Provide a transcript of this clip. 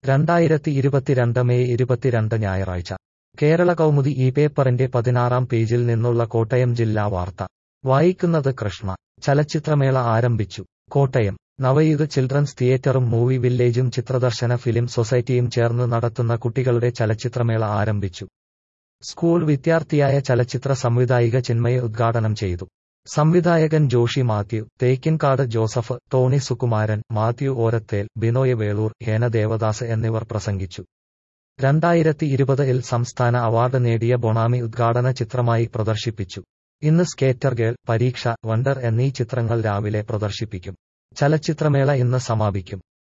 രണ്ടായിരത്തി ഇരുപത്തിരണ്ട് മെയ് ഇരുപത്തിരണ്ട് ഞായറാഴ്ച കേരള കൗമുദി ഈ പേപ്പറിന്റെ പതിനാറാം പേജിൽ നിന്നുള്ള കോട്ടയം ജില്ലാ വാർത്ത വായിക്കുന്നത് കൃഷ്ണ ചലച്ചിത്രമേള ആരംഭിച്ചു കോട്ടയം നവയുഗ ചിൽഡ്രൻസ് തിയേറ്ററും മൂവി വില്ലേജും ചിത്രദർശന ഫിലിം സൊസൈറ്റിയും ചേർന്ന് നടത്തുന്ന കുട്ടികളുടെ ചലച്ചിത്രമേള ആരംഭിച്ചു സ്കൂൾ വിദ്യാർത്ഥിയായ ചലച്ചിത്ര സംവിധായിക ചിന്മയ ഉദ്ഘാടനം ചെയ്തു സംവിധായകൻ ജോഷി മാത്യു തേക്കിൻകാട് ജോസഫ് ടോണി സുകുമാരൻ മാത്യു ഓരത്തേൽ ബിനോയ് വേളൂർ ഹേന ദേവദാസ് എന്നിവർ പ്രസംഗിച്ചു രണ്ടായിരത്തി ഇരുപതിൽ സംസ്ഥാന അവാർഡ് നേടിയ ബൊണാമി ഉദ്ഘാടന ചിത്രമായി പ്രദർശിപ്പിച്ചു ഇന്ന് സ്കേറ്റർ ഗേൾ പരീക്ഷ വണ്ടർ എന്നീ ചിത്രങ്ങൾ രാവിലെ പ്രദർശിപ്പിക്കും ചലച്ചിത്രമേള ഇന്ന് സമാപിക്കും